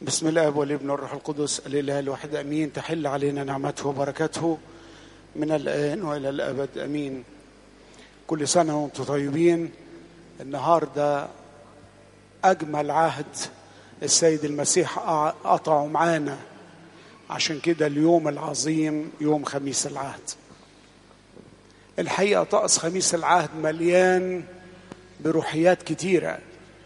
بسم الله والابن والروح القدس الاله الواحد امين تحل علينا نعمته وبركته من الان والى الابد امين كل سنه وانتم طيبين النهارده اجمل عهد السيد المسيح قطعه معانا عشان كده اليوم العظيم يوم خميس العهد الحقيقه طقس خميس العهد مليان بروحيات كتيره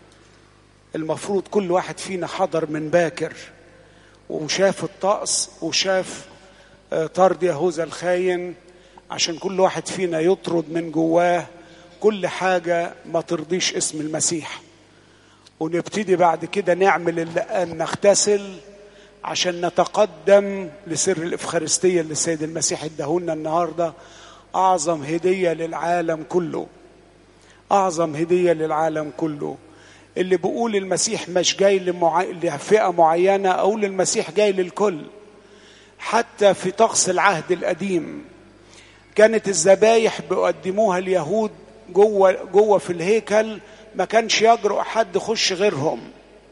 المفروض كل واحد فينا حضر من باكر وشاف الطقس وشاف طرد يهوذا الخاين عشان كل واحد فينا يطرد من جواه كل حاجة ما ترضيش اسم المسيح ونبتدي بعد كده نعمل اللي نغتسل عشان نتقدم لسر الإفخارستية اللي السيد المسيح اداهولنا النهاردة أعظم هدية للعالم كله أعظم هدية للعالم كله اللي بيقول المسيح مش جاي لمع... لفئة معينة أو المسيح جاي للكل حتى في طقس العهد القديم كانت الذبايح بيقدموها اليهود جوه جوه في الهيكل ما كانش يجرؤ حد يخش غيرهم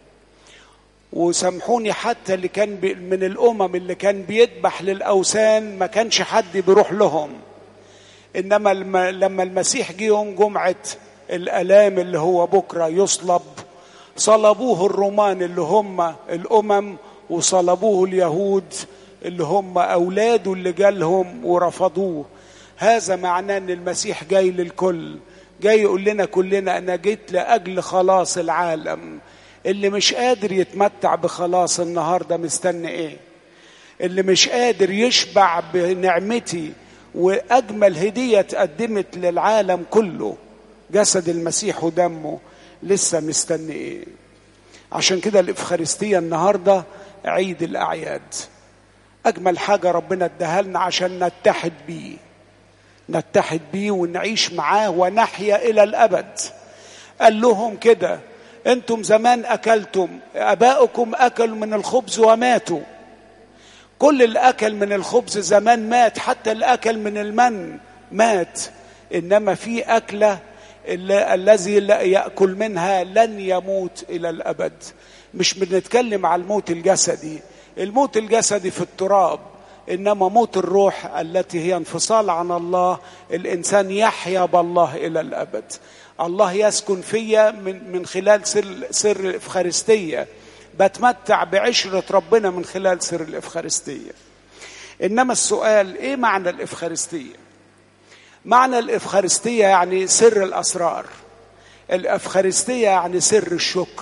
وسامحوني حتى اللي كان بي من الامم اللي كان بيذبح للاوثان ما كانش حد بيروح لهم انما لما المسيح جه يوم جمعه الالام اللي هو بكره يصلب صلبوه الرومان اللي هم الامم وصلبوه اليهود اللي هم اولاده اللي جالهم ورفضوه هذا معناه ان المسيح جاي للكل جاي يقول لنا كلنا انا جيت لاجل خلاص العالم اللي مش قادر يتمتع بخلاص النهارده مستني ايه اللي مش قادر يشبع بنعمتي واجمل هديه اتقدمت للعالم كله جسد المسيح ودمه لسه مستني ايه عشان كده الافخارستيه النهارده عيد الاعياد اجمل حاجه ربنا اداها لنا عشان نتحد بيه نتحد بيه ونعيش معاه ونحيا الى الابد قال لهم كده انتم زمان اكلتم اباؤكم اكلوا من الخبز وماتوا كل اللي اكل من الخبز زمان مات حتى اللي اكل من المن مات انما في اكله الذي ياكل منها لن يموت الى الابد مش بنتكلم على الموت الجسدي الموت الجسدي في التراب انما موت الروح التي هي انفصال عن الله الانسان يحيا بالله الى الابد الله يسكن فيا من من خلال سر سر الافخارستيه بتمتع بعشره ربنا من خلال سر الافخارستيه انما السؤال ايه معنى الافخارستيه معنى الافخارستيه يعني سر الاسرار الافخارستيه يعني سر الشكر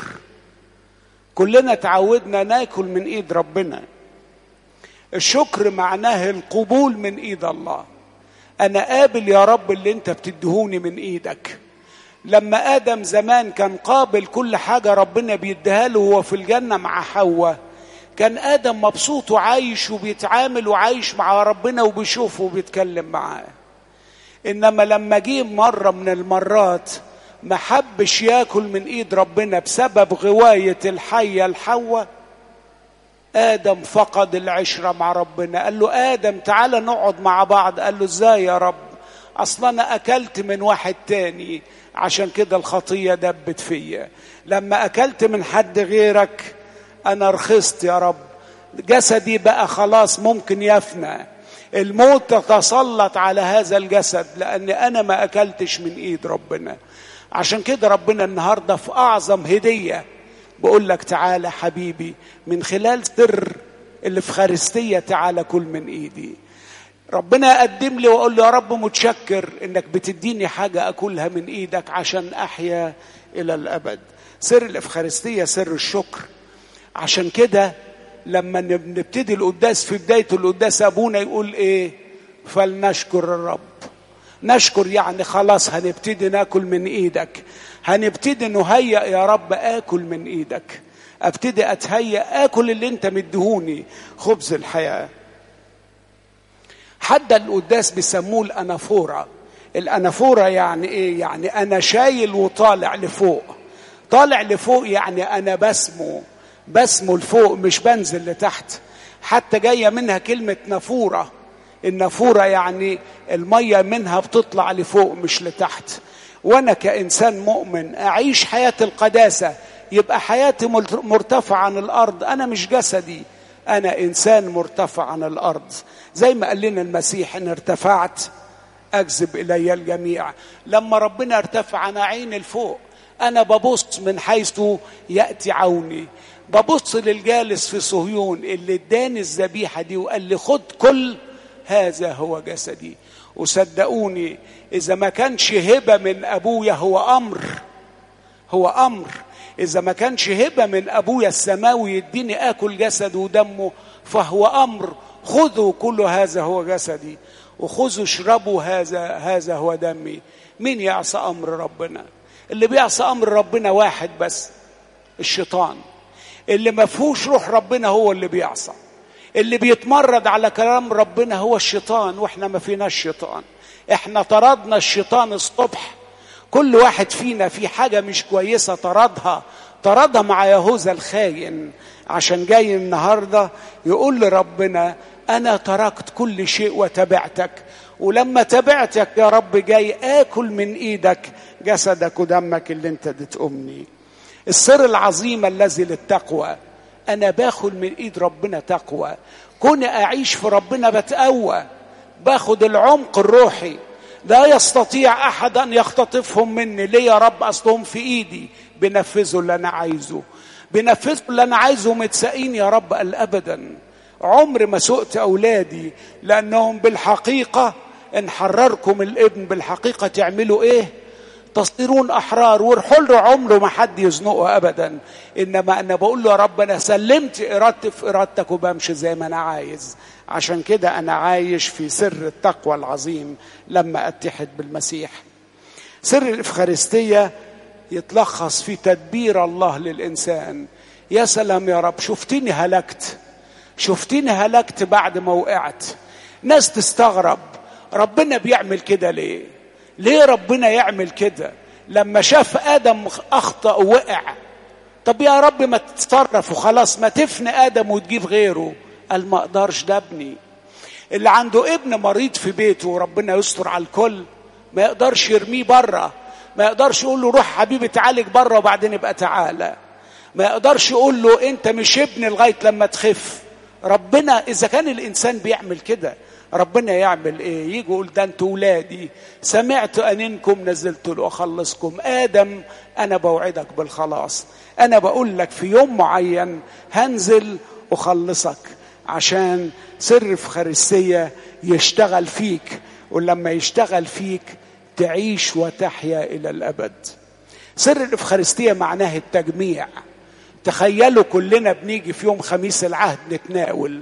كلنا تعودنا ناكل من ايد ربنا الشكر معناه القبول من ايد الله انا قابل يا رب اللي انت بتدهوني من ايدك لما ادم زمان كان قابل كل حاجه ربنا بيديها له وهو في الجنه مع حواء كان ادم مبسوط وعايش وبيتعامل وعايش مع ربنا وبيشوفه وبيتكلم معاه انما لما جه مره من المرات ما حبش ياكل من ايد ربنا بسبب غوايه الحيه الحواء ادم فقد العشره مع ربنا قال له ادم تعالى نقعد مع بعض قال له ازاي يا رب اصلا انا اكلت من واحد تاني عشان كده الخطيه دبت فيا لما اكلت من حد غيرك انا رخصت يا رب جسدي بقى خلاص ممكن يفنى الموت تتسلط على هذا الجسد لان انا ما اكلتش من ايد ربنا عشان كده ربنا النهارده في اعظم هديه بقول لك تعالى حبيبي من خلال سر الافخارستيه تعالى كل من ايدي ربنا يقدم لي واقول له يا رب متشكر انك بتديني حاجه اكلها من ايدك عشان احيا الى الابد سر الافخارستيه سر الشكر عشان كده لما نبتدي القداس في بدايه القداس ابونا يقول ايه فلنشكر الرب نشكر يعني خلاص هنبتدي ناكل من ايدك هنبتدي نهيئ يا رب اكل من ايدك ابتدي اتهيأ اكل اللي انت مديهوني خبز الحياه حد القداس بيسموه الانافوره الانافوره يعني ايه يعني انا شايل وطالع لفوق طالع لفوق يعني انا بسمو بسمو لفوق مش بنزل لتحت حتى جايه منها كلمه نافوره النافوره يعني الميه منها بتطلع لفوق مش لتحت وانا كانسان مؤمن اعيش حياه القداسه يبقى حياتي مرتفعة عن الأرض أنا مش جسدي أنا إنسان مرتفع عن الأرض زي ما قال لنا المسيح إن ارتفعت أجذب إلي الجميع لما ربنا ارتفع أنا عيني الفوق أنا ببص من حيث يأتي عوني ببص للجالس في صهيون اللي اداني الذبيحة دي وقال لي خد كل هذا هو جسدي وصدقوني إذا ما كانش هبة من أبويا هو أمر هو أمر إذا ما كانش هبة من أبويا السماوي يديني آكل جسد ودمه فهو أمر خذوا كل هذا هو جسدي وخذوا اشربوا هذا هذا هو دمي مين يعصى أمر ربنا اللي بيعصى أمر ربنا واحد بس الشيطان اللي ما فيهوش روح ربنا هو اللي بيعصى اللي بيتمرد على كلام ربنا هو الشيطان واحنا ما فيناش شيطان احنا طردنا الشيطان الصبح كل واحد فينا في حاجة مش كويسة طردها طردها مع يهوذا الخاين عشان جاي النهاردة يقول لربنا أنا تركت كل شيء وتبعتك ولما تبعتك يا رب جاي آكل من إيدك جسدك ودمك اللي انت اديتهمني السر العظيم الذي للتقوى أنا باخد من إيد ربنا تقوى كوني أعيش في ربنا بتقوى باخد العمق الروحي لا يستطيع احد ان يختطفهم مني ليه يا رب اصلهم في ايدي بنفذوا اللي انا عايزه بنفذوا اللي انا عايزه متساقين يا رب قال ابدا عمر ما سقت اولادي لانهم بالحقيقه ان حرركم الابن بالحقيقه تعملوا ايه تصيرون احرار والحر عمره ما حد يزنقه ابدا انما انا بقول له يا رب انا سلمت ارادتي في ارادتك وبمشي زي ما انا عايز عشان كده انا عايش في سر التقوى العظيم لما اتحد بالمسيح سر الافخارستيه يتلخص في تدبير الله للانسان يا سلام يا رب شفتني هلكت شفتني هلكت بعد ما وقعت ناس تستغرب ربنا بيعمل كده ليه ليه ربنا يعمل كده لما شاف ادم اخطا ووقع طب يا رب ما تتصرف وخلاص ما تفني ادم وتجيب غيره قال ما اقدرش ده ابني اللي عنده ابن مريض في بيته وربنا يستر على الكل ما يقدرش يرميه بره ما يقدرش يقول له روح حبيبي تعالج بره وبعدين يبقى تعالى ما يقدرش يقول له انت مش ابن لغايه لما تخف ربنا اذا كان الانسان بيعمل كده ربنا يعمل ايه يجي يقول ده انتوا ولادي سمعت انكم نزلت له اخلصكم ادم انا بوعدك بالخلاص انا بقول لك في يوم معين هنزل اخلصك عشان سر الفخارستية يشتغل فيك ولما يشتغل فيك تعيش وتحيا إلى الأبد سر الإفخارستية معناه التجميع تخيلوا كلنا بنيجي في يوم خميس العهد نتناول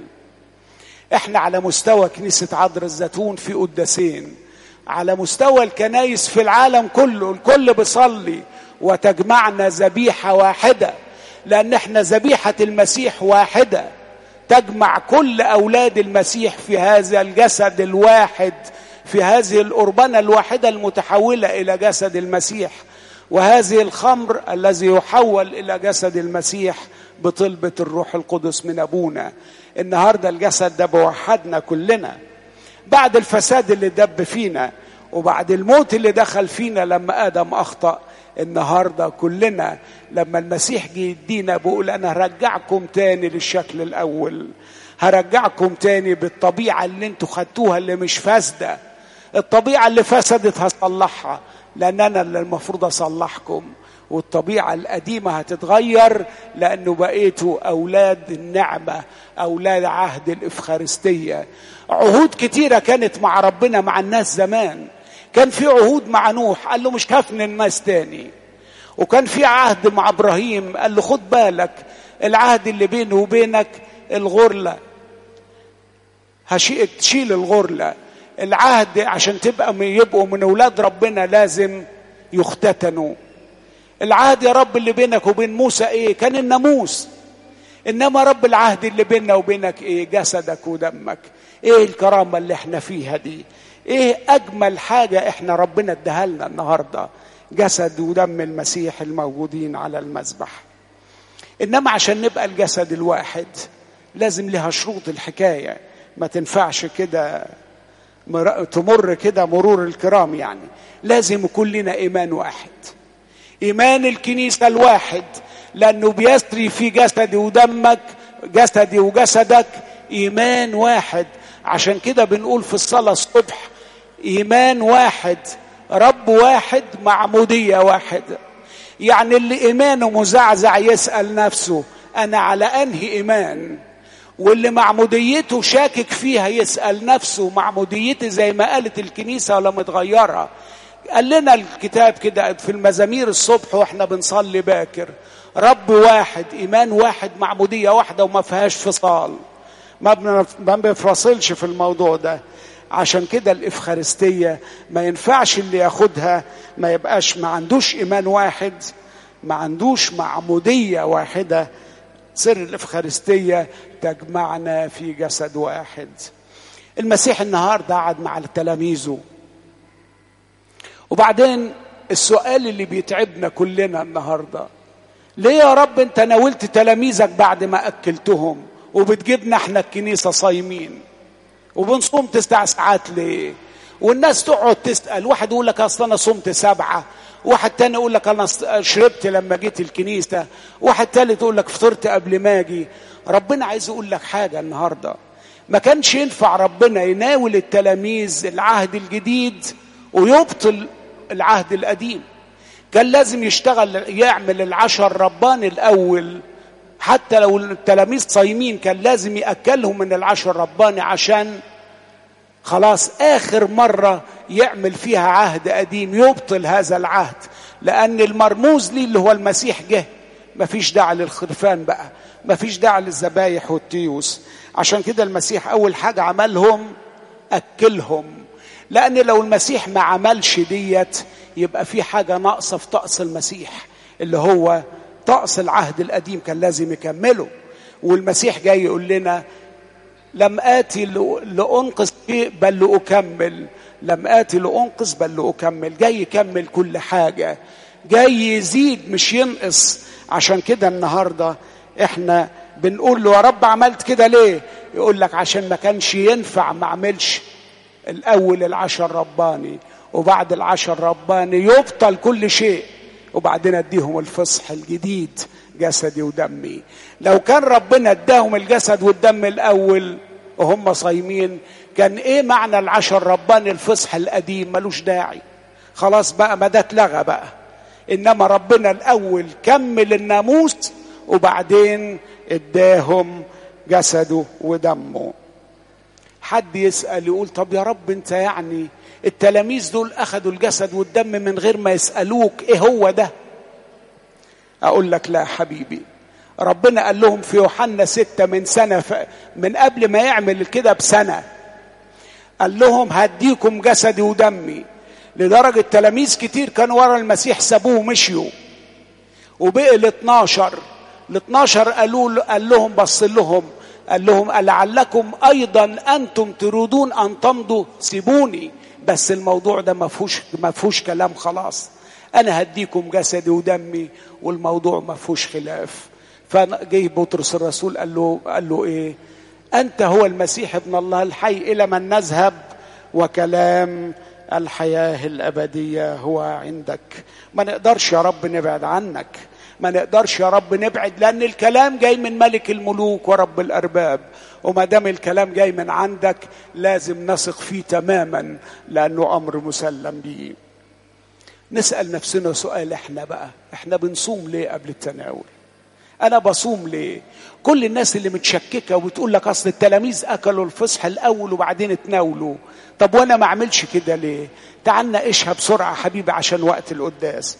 احنا على مستوى كنيسة عذر الزيتون في قداسين على مستوى الكنايس في العالم كله الكل بيصلي وتجمعنا ذبيحة واحدة لأن احنا ذبيحة المسيح واحدة تجمع كل اولاد المسيح في هذا الجسد الواحد في هذه الأربنة الواحدة المتحولة إلى جسد المسيح وهذه الخمر الذي يحول إلى جسد المسيح بطلبة الروح القدس من أبونا النهاردة الجسد ده بوحدنا كلنا بعد الفساد اللي دب فينا وبعد الموت اللي دخل فينا لما آدم أخطأ النهاردة كلنا لما المسيح جه يدينا بقول أنا هرجعكم تاني للشكل الأول هرجعكم تاني بالطبيعة اللي انتوا خدتوها اللي مش فاسدة الطبيعة اللي فسدت هصلحها لأن أنا اللي المفروض أصلحكم والطبيعة القديمة هتتغير لأنه بقيتوا أولاد النعمة أولاد عهد الإفخارستية عهود كتيرة كانت مع ربنا مع الناس زمان كان في عهود مع نوح قال له مش هفن الناس تاني وكان في عهد مع ابراهيم قال له خد بالك العهد اللي بينه وبينك الغرله هشيء تشيل الغرله العهد عشان تبقى يبقوا من اولاد ربنا لازم يختتنوا العهد يا رب اللي بينك وبين موسى ايه كان الناموس انما رب العهد اللي بيننا وبينك ايه جسدك ودمك ايه الكرامه اللي احنا فيها دي ايه اجمل حاجه احنا ربنا اداها لنا النهارده جسد ودم المسيح الموجودين على المذبح انما عشان نبقى الجسد الواحد لازم لها شروط الحكايه ما تنفعش كده تمر كده مرور الكرام يعني لازم يكون لنا ايمان واحد ايمان الكنيسه الواحد لانه بيسري في جسدي ودمك جسدي وجسدك ايمان واحد عشان كده بنقول في الصلاه الصبح ايمان واحد رب واحد معموديه واحده يعني اللي ايمانه مزعزع يسال نفسه انا على انهي ايمان واللي معموديته شاكك فيها يسال نفسه معموديتي زي ما قالت الكنيسه ولا متغيره قال لنا الكتاب كده في المزامير الصبح واحنا بنصلي باكر رب واحد ايمان واحد معموديه واحده وما فيهاش فصال ما ما بنفصلش في الموضوع ده عشان كده الافخارستيه ما ينفعش اللي ياخدها ما يبقاش ما عندوش ايمان واحد ما عندوش معموديه واحده سر الافخارستيه تجمعنا في جسد واحد المسيح النهارده قعد مع تلاميذه وبعدين السؤال اللي بيتعبنا كلنا النهارده ليه يا رب انت ناولت تلاميذك بعد ما اكلتهم وبتجيبنا احنا الكنيسه صايمين وبنصوم تسع ساعات ليه والناس تقعد تسال واحد يقول لك اصل انا صمت سبعه واحد تاني يقول لك انا شربت لما جيت الكنيسه واحد تالت يقول لك فطرت قبل ما اجي ربنا عايز يقول لك حاجه النهارده ما كانش ينفع ربنا يناول التلاميذ العهد الجديد ويبطل العهد القديم كان لازم يشتغل يعمل العشر ربان الاول حتى لو التلاميذ صايمين كان لازم ياكلهم من العشر رباني عشان خلاص اخر مره يعمل فيها عهد قديم يبطل هذا العهد لان المرموز ليه اللي هو المسيح جه مفيش داعي للخرفان بقى مفيش داعي للذبايح والتيوس عشان كده المسيح اول حاجه عملهم اكلهم لان لو المسيح ما عملش ديت يبقى في حاجه ناقصه في طقس المسيح اللي هو طقس العهد القديم كان لازم يكمله والمسيح جاي يقول لنا لم آتي لأنقذ شيء بل لأكمل لم آتي لأنقذ بل لأكمل جاي يكمل كل حاجة جاي يزيد مش ينقص عشان كده النهاردة احنا بنقول له يا رب عملت كده ليه يقول لك عشان ما كانش ينفع ما اعملش الاول العشر رباني وبعد العشر رباني يبطل كل شيء وبعدين اديهم الفصح الجديد جسدي ودمي لو كان ربنا اداهم الجسد والدم الاول وهم صايمين كان ايه معنى العشر رباني الفصح القديم ملوش داعي خلاص بقى ما ده اتلغى بقى انما ربنا الاول كمل الناموس وبعدين اداهم جسده ودمه حد يسال يقول طب يا رب انت يعني التلاميذ دول اخذوا الجسد والدم من غير ما يسالوك ايه هو ده اقول لك لا حبيبي ربنا قال لهم في يوحنا ستة من سنة ف... من قبل ما يعمل كده بسنة قال لهم هديكم جسدي ودمي لدرجة تلاميذ كتير كانوا ورا المسيح سابوه ومشيوا وبقي ال 12 ال 12 قالوا قال لهم بص لهم قال لهم لعلكم ايضا انتم تريدون ان تمضوا سيبوني بس الموضوع ده ما فيهوش ما فيهوش كلام خلاص انا هديكم جسدي ودمي والموضوع ما فيهوش خلاف فجه بطرس الرسول قال له قال له ايه انت هو المسيح ابن الله الحي الى من نذهب وكلام الحياه الابديه هو عندك ما نقدرش يا رب نبعد عنك ما نقدرش يا رب نبعد لان الكلام جاي من ملك الملوك ورب الارباب وما دام الكلام جاي من عندك لازم نثق فيه تماما لانه امر مسلم به نسال نفسنا سؤال احنا بقى احنا بنصوم ليه قبل التناول انا بصوم ليه كل الناس اللي متشككه وبتقول لك اصل التلاميذ اكلوا الفصح الاول وبعدين اتناولوا طب وانا ما اعملش كده ليه تعال ناقشها بسرعه حبيبي عشان وقت القداس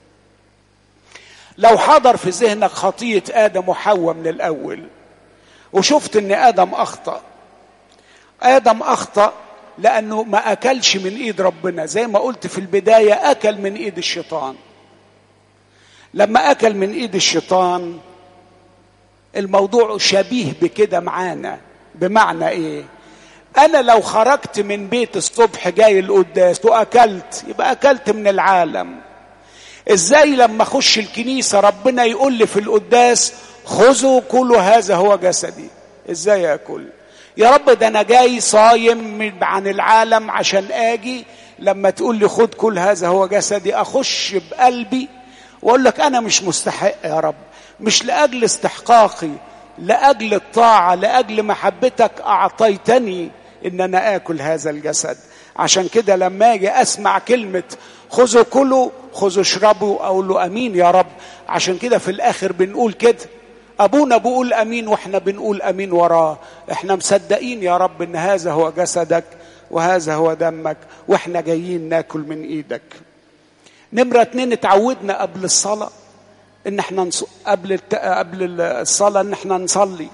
لو حضر في ذهنك خطيه ادم وحواء من الاول وشفت ان ادم اخطا ادم اخطا لانه ما اكلش من ايد ربنا زي ما قلت في البدايه اكل من ايد الشيطان لما اكل من ايد الشيطان الموضوع شبيه بكده معانا بمعنى ايه انا لو خرجت من بيت الصبح جاي القداس واكلت يبقى اكلت من العالم ازاي لما اخش الكنيسه ربنا يقول لي في القداس خذوا كلوا هذا هو جسدي ازاي اكل يا رب ده انا جاي صايم عن العالم عشان اجي لما تقول لي خد كل هذا هو جسدي اخش بقلبي واقول لك انا مش مستحق يا رب مش لاجل استحقاقي لاجل الطاعه لاجل محبتك اعطيتني ان انا اكل هذا الجسد عشان كده لما اجي اسمع كلمه خذوا كلوا خذوا اشربوا اقول له امين يا رب عشان كده في الاخر بنقول كده ابونا بيقول امين واحنا بنقول امين وراه احنا مصدقين يا رب ان هذا هو جسدك وهذا هو دمك واحنا جايين ناكل من ايدك نمرة اتنين اتعودنا قبل الصلاة ان احنا نص... قبل الت... قبل الصلاة ان احنا نصلي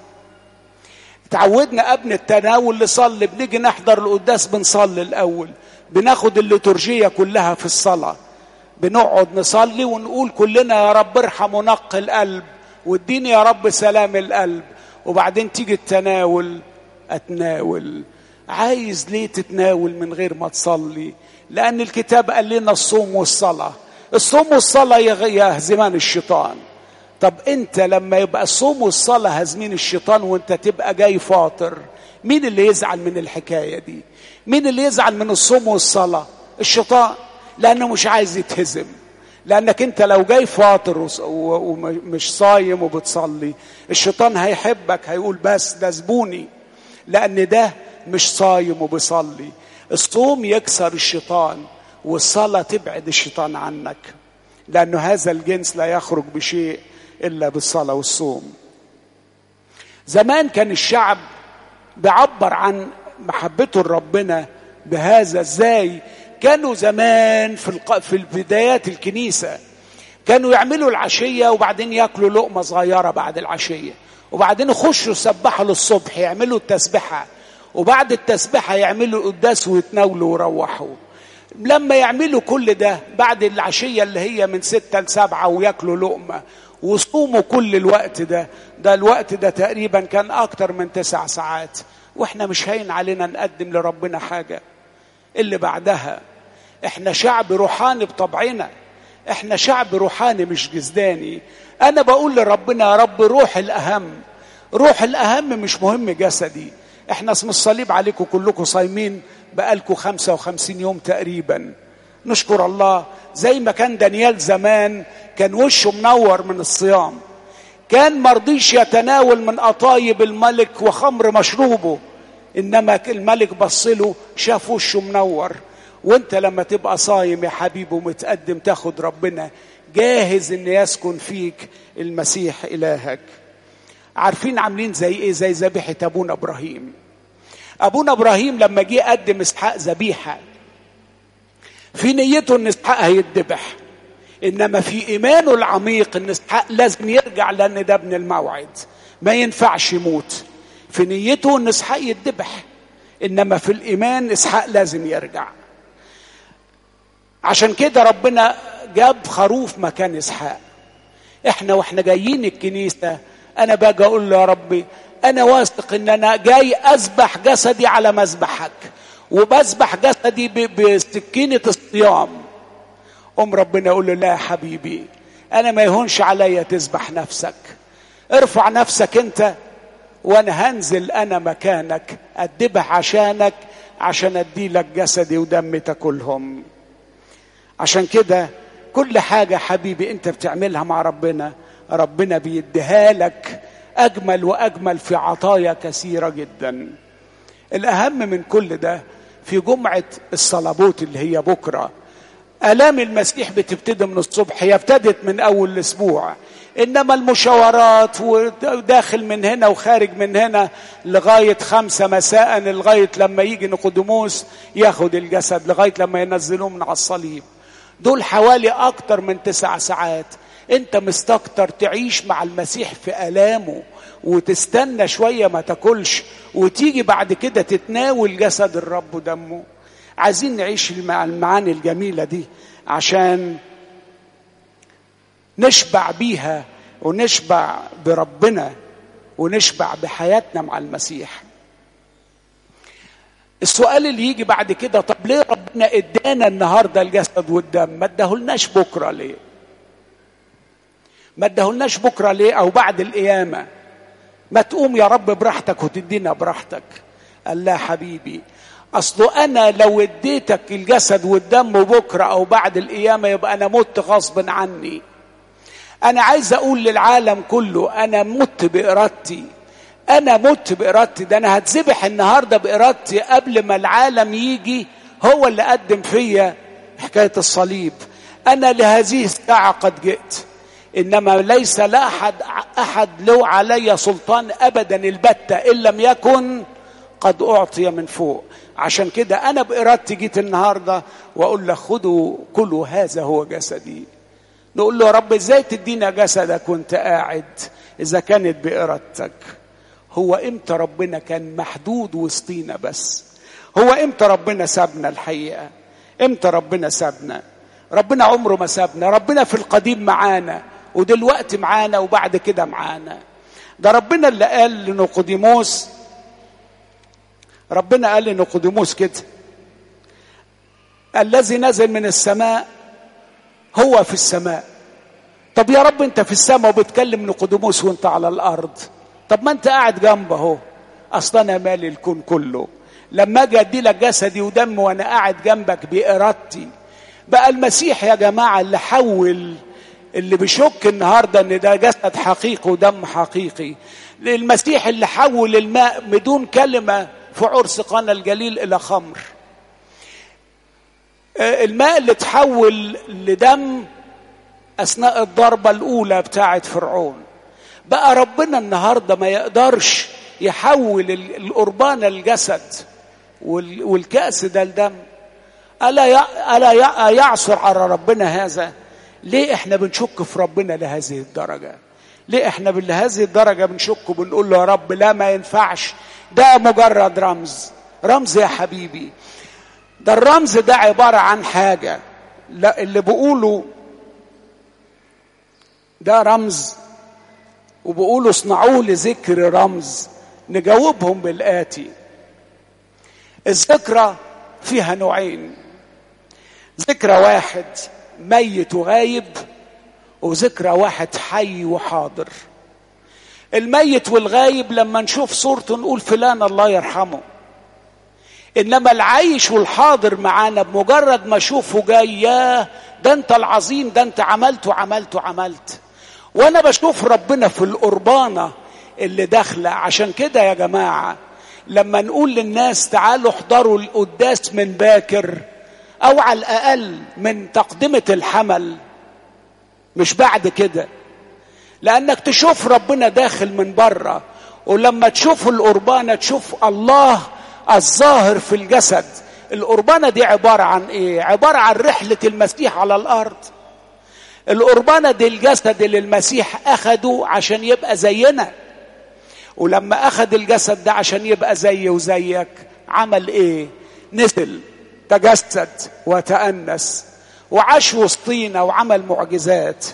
اتعودنا قبل التناول نصلي بنيجي نحضر القداس بنصلي الاول بناخد الليتورجية كلها في الصلاة بنقعد نصلي ونقول كلنا يا رب ارحم ونقي القلب واديني يا رب سلام القلب وبعدين تيجي التناول اتناول عايز ليه تتناول من غير ما تصلي لان الكتاب قال لنا الصوم والصلاه الصوم والصلاه يهزمان الشيطان طب انت لما يبقى الصوم والصلاه هازمين الشيطان وانت تبقى جاي فاطر مين اللي يزعل من الحكايه دي مين اللي يزعل من الصوم والصلاه الشيطان لانه مش عايز يتهزم لانك انت لو جاي فاطر ومش صايم وبتصلي الشيطان هيحبك هيقول بس ده زبوني لان ده مش صايم وبيصلي الصوم يكسر الشيطان والصلاه تبعد الشيطان عنك لانه هذا الجنس لا يخرج بشيء الا بالصلاه والصوم زمان كان الشعب بيعبر عن محبته لربنا بهذا ازاي كانوا زمان في الق... في بدايات الكنيسه كانوا يعملوا العشيه وبعدين ياكلوا لقمه صغيره بعد العشيه وبعدين يخشوا يسبحوا للصبح يعملوا التسبحه وبعد التسبحه يعملوا القداس ويتناولوا ويروحوا لما يعملوا كل ده بعد العشيه اللي هي من ستة لسبعة وياكلوا لقمه وصوموا كل الوقت ده ده الوقت ده تقريبا كان اكتر من تسع ساعات واحنا مش هين علينا نقدم لربنا حاجه اللي بعدها احنا شعب روحاني بطبعنا احنا شعب روحاني مش جسداني انا بقول لربنا يا رب روح الاهم روح الاهم مش مهم جسدي احنا اسم الصليب عليكم كلكم صايمين بقالكم 55 يوم تقريبا نشكر الله زي ما كان دانيال زمان كان وشه منور من الصيام كان مرضيش يتناول من قطايب الملك وخمر مشروبه انما الملك بصله شاف وشه منور وانت لما تبقى صايم يا حبيبي ومتقدم تاخد ربنا جاهز ان يسكن فيك المسيح الهك عارفين عاملين زي ايه زي ذبيحه ابونا ابراهيم ابونا ابراهيم لما جه قدم اسحاق ذبيحه في نيته ان اسحاق هيتذبح انما في ايمانه العميق ان اسحاق لازم يرجع لان ده ابن الموعد ما ينفعش يموت في نيته ان اسحاق يتذبح انما في الايمان اسحاق لازم يرجع عشان كده ربنا جاب خروف مكان اسحاق احنا واحنا جايين الكنيسه انا باجي اقول له يا ربي انا واثق ان انا جاي اذبح جسدي على مذبحك وبذبح جسدي بسكينه الصيام ام ربنا يقول له لا يا حبيبي انا ما يهونش عليا تذبح نفسك ارفع نفسك انت وانا هنزل انا مكانك ادبح عشانك عشان ادي لك جسدي ودمي تاكلهم عشان كده كل حاجة حبيبي انت بتعملها مع ربنا ربنا بيديها لك اجمل واجمل في عطايا كثيرة جدا الاهم من كل ده في جمعة الصلابوت اللي هي بكرة آلام المسيح بتبتدي من الصبح هي ابتدت من أول الأسبوع إنما المشاورات وداخل من هنا وخارج من هنا لغاية خمسة مساء لغاية لما يجي نقدموس ياخد الجسد لغاية لما ينزلوه من على الصليب دول حوالي أكتر من تسع ساعات أنت مستكتر تعيش مع المسيح في آلامه وتستنى شوية ما تاكلش وتيجي بعد كده تتناول جسد الرب ودمه عايزين نعيش مع المعاني الجميلة دي عشان نشبع بيها ونشبع بربنا ونشبع بحياتنا مع المسيح السؤال اللي يجي بعد كده طب ليه ربنا ادانا النهارده الجسد والدم ما اداهولناش بكره ليه ما اداهولناش بكره ليه او بعد القيامه ما تقوم يا رب براحتك وتدينا براحتك قال لا حبيبي اصله انا لو اديتك الجسد والدم بكره او بعد القيامه يبقى انا مت غصب عني انا عايز اقول للعالم كله انا مت بارادتي انا مت بارادتي ده انا هتذبح النهارده بارادتي قبل ما العالم يجي هو اللي قدم فيا حكايه الصليب انا لهذه الساعه قد جئت انما ليس لا احد احد له علي سلطان ابدا البتة ان لم يكن قد اعطي من فوق عشان كده انا بارادتي جيت النهارده واقول لك خدوا كلوا هذا هو جسدي نقول له يا رب ازاي تدينا جسدك وانت قاعد اذا كانت بارادتك هو امتى ربنا كان محدود وسطينا بس هو امتى ربنا سابنا الحقيقه امتى ربنا سابنا ربنا عمره ما سابنا ربنا في القديم معانا ودلوقتي معانا وبعد كده معانا ده ربنا اللي قال لنقوديموس ربنا قال لنقوديموس كده الذي نزل من السماء هو في السماء طب يا رب انت في السماء وبتكلم نقوديموس وانت على الارض طب ما انت قاعد جنبه اهو اصلا انا مالي الكون كله لما اجي ادي لك جسدي ودم وانا قاعد جنبك بارادتي بقى المسيح يا جماعه اللي حول اللي بيشك النهارده ان ده جسد حقيقي ودم حقيقي المسيح اللي حول الماء بدون كلمه في عرس قانا الجليل الى خمر الماء اللي تحول لدم اثناء الضربه الاولى بتاعه فرعون بقى ربنا النهارده ما يقدرش يحول القربان الجسد والكأس ده الدم ألا ألا يعصر على ربنا هذا؟ ليه احنا بنشك في ربنا لهذه الدرجة؟ ليه احنا لهذه الدرجة بنشك وبنقول له يا رب لا ما ينفعش ده مجرد رمز رمز يا حبيبي ده الرمز ده عبارة عن حاجة لا اللي بيقولوا ده رمز وبيقولوا اصنعوه لذكر رمز نجاوبهم بالآتي الذكرى فيها نوعين ذكرى واحد ميت وغايب وذكرى واحد حي وحاضر الميت والغايب لما نشوف صورته نقول فلان الله يرحمه انما العايش والحاضر معانا بمجرد ما اشوفه جاي ياه ده انت العظيم ده انت عملت وعملت وعملت وانا بشوف ربنا في القربانه اللي داخله عشان كده يا جماعه لما نقول للناس تعالوا احضروا القداس من باكر او على الاقل من تقدمه الحمل مش بعد كده لانك تشوف ربنا داخل من بره ولما تشوف القربانه تشوف الله الظاهر في الجسد القربانه دي عباره عن ايه عباره عن رحله المسيح على الارض القربانه دي الجسد اللي المسيح اخده عشان يبقى زينا ولما اخذ الجسد ده عشان يبقى زي وزيك عمل ايه نزل تجسد وتأنس وعاش وسطينا وعمل معجزات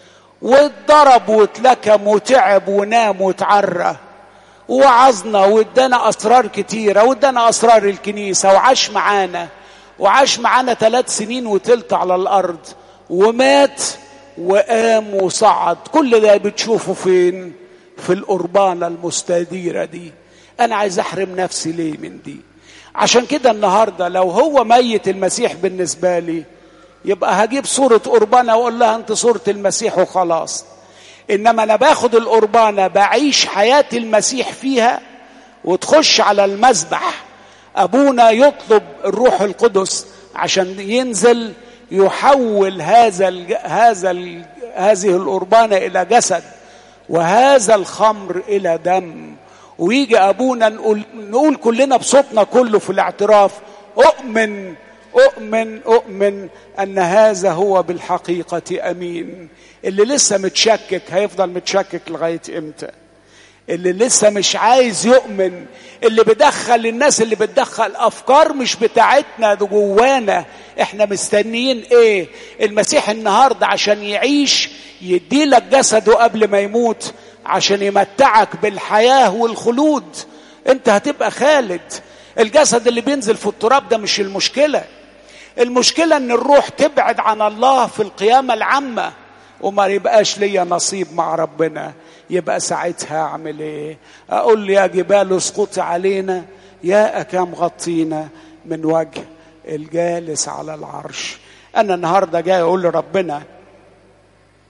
واتضرب واتلكم وتعب ونام وتعرى ووعظنا وادانا اسرار كتيره وادانا اسرار الكنيسه وعاش معانا وعاش معانا ثلاث سنين وتلت على الارض ومات وقام وصعد كل ده بتشوفه فين في القربانة المستديرة دي أنا عايز أحرم نفسي ليه من دي عشان كده النهاردة لو هو ميت المسيح بالنسبة لي يبقى هجيب صورة قربانة وأقول لها أنت صورة المسيح وخلاص إنما أنا باخد القربانة بعيش حياة المسيح فيها وتخش على المذبح أبونا يطلب الروح القدس عشان ينزل يحول هذا ال هذا ال هذه القربانة إلى جسد وهذا الخمر الى دم ويجي ابونا نقول نقول كلنا بصوتنا كله في الاعتراف اؤمن اؤمن اؤمن ان هذا هو بالحقيقه امين اللي لسه متشكك هيفضل متشكك لغايه امتى اللي لسه مش عايز يؤمن اللي بدخل الناس اللي بتدخل افكار مش بتاعتنا ده جوانا احنا مستنيين ايه المسيح النهارده عشان يعيش يديلك جسده قبل ما يموت عشان يمتعك بالحياه والخلود انت هتبقى خالد الجسد اللي بينزل في التراب ده مش المشكله المشكله ان الروح تبعد عن الله في القيامه العامه وما يبقاش ليا نصيب مع ربنا يبقى ساعتها اعمل ايه اقول يا جبال اسقطي علينا يا اكام غطينا من وجه الجالس على العرش انا النهارده جاي اقول لربنا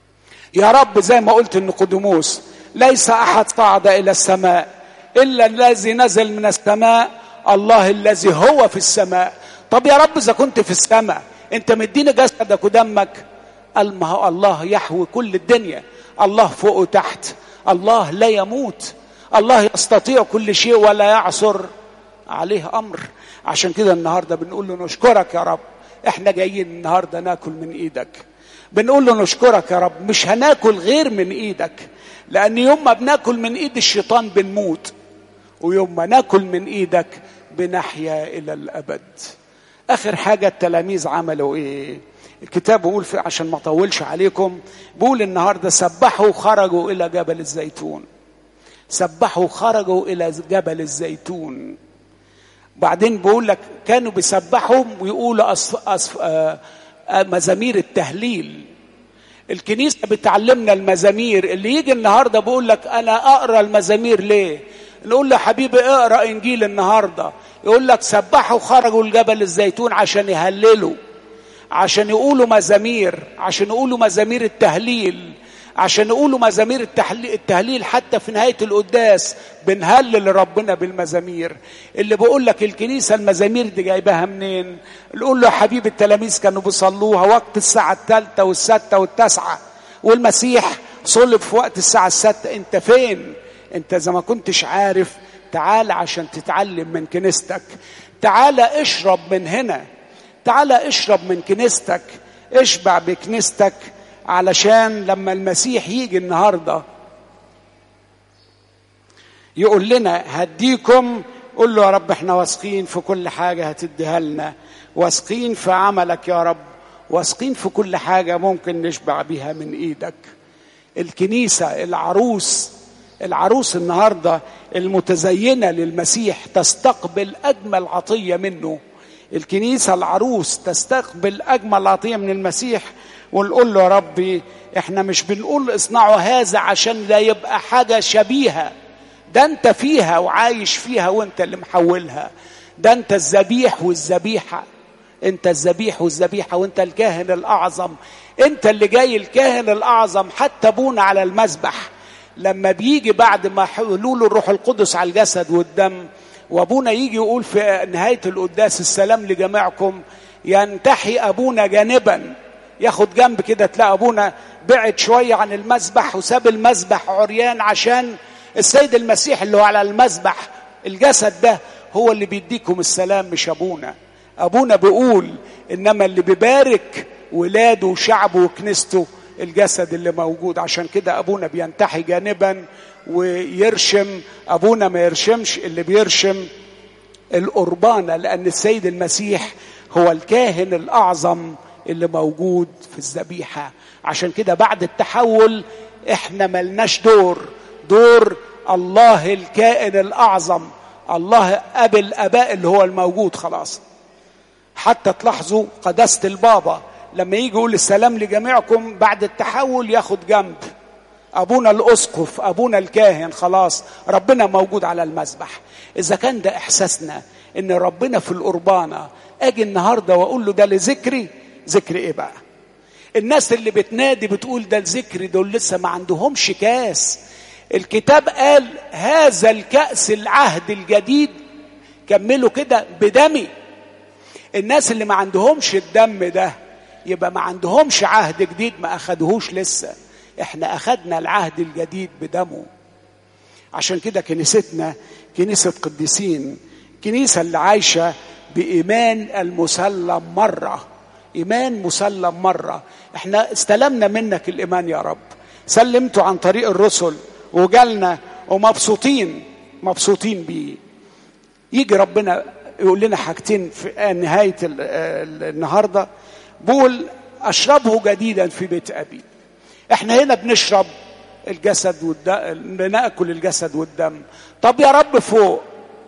يا رب زي ما قلت النقدموس ليس احد صعد الى السماء الا الذي نزل من السماء الله الذي هو في السماء طب يا رب اذا كنت في السماء انت مديني جسدك ودمك قال ما هو الله يحوي كل الدنيا الله فوق وتحت الله لا يموت الله يستطيع كل شيء ولا يعصر عليه امر عشان كده النهارده بنقول له نشكرك يا رب احنا جايين النهارده ناكل من ايدك بنقول له نشكرك يا رب مش هناكل غير من ايدك لان يوم ما بناكل من ايد الشيطان بنموت ويوم ما ناكل من ايدك بنحيا الى الابد اخر حاجه التلاميذ عملوا ايه الكتاب بيقول في عشان ما اطولش عليكم بيقول النهارده سبحوا خرجوا الى جبل الزيتون سبحوا خرجوا الى جبل الزيتون بعدين بيقول لك كانوا بيسبحوا ويقولوا أصف أصف آه مزامير التهليل الكنيسة بتعلمنا المزامير اللي يجي النهاردة بيقول لك أنا أقرأ المزامير ليه نقول له حبيبي اقرأ إنجيل النهاردة يقول لك سبحوا خرجوا الجبل الزيتون عشان يهللوا عشان يقولوا مزامير عشان يقولوا مزامير التهليل عشان يقولوا مزامير التهليل, التهليل حتى في نهاية القداس بنهلل ربنا بالمزامير اللي بقول لك الكنيسة المزامير دي جايباها منين نقول له يا حبيبي التلاميذ كانوا بيصلوها وقت الساعة الثالثة والستة والتاسعة والمسيح صلب في وقت الساعة الستة انت فين انت اذا ما كنتش عارف تعال عشان تتعلم من كنيستك تعال اشرب من هنا تعال اشرب من كنيستك اشبع بكنيستك علشان لما المسيح يجي النهارده يقول لنا هديكم قول له يا رب احنا واثقين في كل حاجه هتديها لنا واثقين في عملك يا رب واثقين في كل حاجه ممكن نشبع بيها من ايدك الكنيسه العروس العروس النهارده المتزينه للمسيح تستقبل اجمل عطيه منه الكنيسه العروس تستقبل اجمل عطيه من المسيح ونقول له يا ربي احنا مش بنقول اصنعوا هذا عشان لا يبقى حاجه شبيهه ده انت فيها وعايش فيها وانت اللي محولها ده انت الذبيح والذبيحه انت الذبيح والذبيحه وانت الكاهن الاعظم انت اللي جاي الكاهن الاعظم حتى ابونا على المذبح لما بيجي بعد ما حلول الروح القدس على الجسد والدم وابونا يجي يقول في نهايه القداس السلام لجميعكم ينتحي ابونا جانبا ياخد جنب كده تلاقي ابونا بعد شويه عن المذبح وساب المذبح عريان عشان السيد المسيح اللي هو على المذبح الجسد ده هو اللي بيديكم السلام مش ابونا ابونا بيقول انما اللي بيبارك ولاده وشعبه وكنيسته الجسد اللي موجود عشان كده ابونا بينتحي جانبا ويرشم ابونا ما يرشمش اللي بيرشم القربانه لان السيد المسيح هو الكاهن الاعظم اللي موجود في الذبيحه عشان كده بعد التحول احنا ملناش دور دور الله الكائن الاعظم الله اب الاباء اللي هو الموجود خلاص حتى تلاحظوا قداسه البابا لما يجي يقول السلام لجميعكم بعد التحول ياخد جنب ابونا الاسقف ابونا الكاهن خلاص ربنا موجود على المذبح اذا كان ده احساسنا ان ربنا في القربانه اجي النهارده واقول له ده لذكري ذكر ايه بقى الناس اللي بتنادي بتقول ده الذكر دول لسه ما عندهمش كاس الكتاب قال هذا الكأس العهد الجديد كملوا كده بدمي الناس اللي ما عندهمش الدم ده يبقى ما عندهمش عهد جديد ما أخدهوش لسه احنا أخدنا العهد الجديد بدمه عشان كده كنيستنا كنيسة قديسين كنيسة اللي عايشة بإيمان المسلم مرة إيمان مسلم مرة احنا استلمنا منك الإيمان يا رب سلمته عن طريق الرسل وجالنا ومبسوطين مبسوطين بيه يجي ربنا يقول لنا حاجتين في نهاية النهاردة بقول أشربه جديدا في بيت أبي احنا هنا بنشرب الجسد والدم بناكل الجسد والدم طب يا رب فوق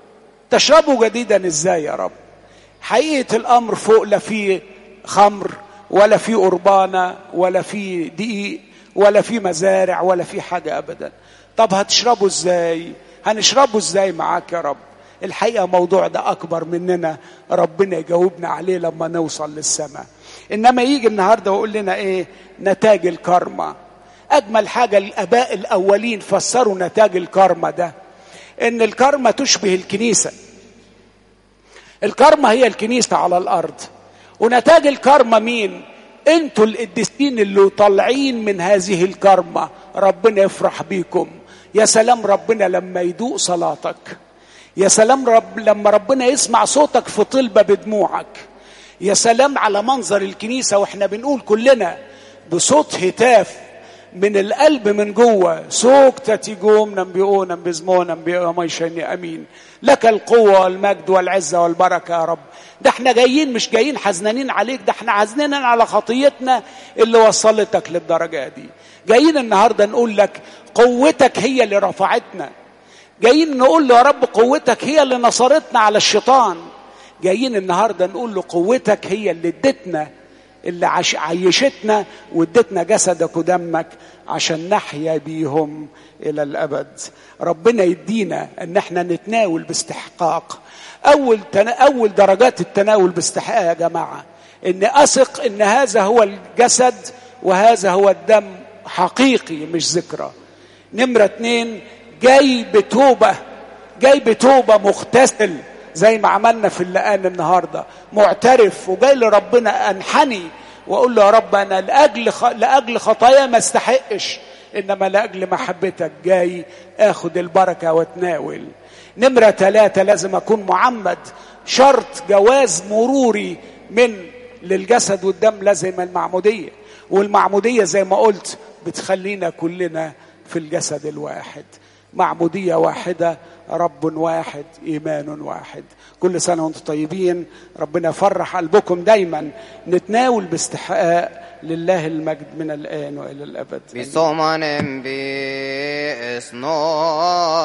تشربه جديدا ازاي يا رب حقيقة الأمر فوق لا في خمر ولا في قربانة ولا في دقيق ولا في مزارع ولا في حاجة أبدا طب هتشربوا ازاي هنشربه ازاي معاك يا رب الحقيقة موضوع ده أكبر مننا ربنا يجاوبنا عليه لما نوصل للسماء إنما يجي النهاردة ويقول لنا إيه نتاج الكرمة اجمل حاجه الاباء الاولين فسروا نتاج الكارما ده ان الكارما تشبه الكنيسه الكارما هي الكنيسه على الارض ونتاج الكارما مين انتوا القديسين اللي طالعين من هذه الكارما ربنا يفرح بيكم يا سلام ربنا لما يدوق صلاتك يا سلام رب لما ربنا يسمع صوتك في طلبة بدموعك يا سلام على منظر الكنيسة واحنا بنقول كلنا بصوت هتاف من القلب من جوه سوق تتيجوم نبيئون بزمون نبيئون امين لك القوة والمجد والعزة والبركة يا رب ده احنا جايين مش جايين حزنانين عليك ده احنا حزنانين على خطيتنا اللي وصلتك للدرجة دي جايين النهاردة نقول لك قوتك هي اللي رفعتنا جايين نقول له يا رب قوتك هي اللي نصرتنا على الشيطان جايين النهارده نقول له قوتك هي اللي ادتنا اللي عش... عيشتنا وادتنا جسدك ودمك عشان نحيا بيهم الى الابد ربنا يدينا ان احنا نتناول باستحقاق اول تن... اول درجات التناول باستحقاق يا جماعه ان اثق ان هذا هو الجسد وهذا هو الدم حقيقي مش ذكرى نمره اتنين جاي بتوبه جاي بتوبه مغتسل زي ما عملنا في اللقان النهارده معترف وجاي لربنا انحني واقول له يا رب انا لاجل خ... لاجل خطايا ما استحقش انما لاجل محبتك جاي اخد البركه واتناول نمره ثلاثه لازم اكون معمد شرط جواز مروري من للجسد والدم لازم المعموديه والمعموديه زي ما قلت بتخلينا كلنا في الجسد الواحد معموديه واحده رب واحد ايمان واحد كل سنه وانتم طيبين ربنا يفرح قلبكم دايما نتناول باستحقاق لله المجد من الان والى الابد بصومان بإسنار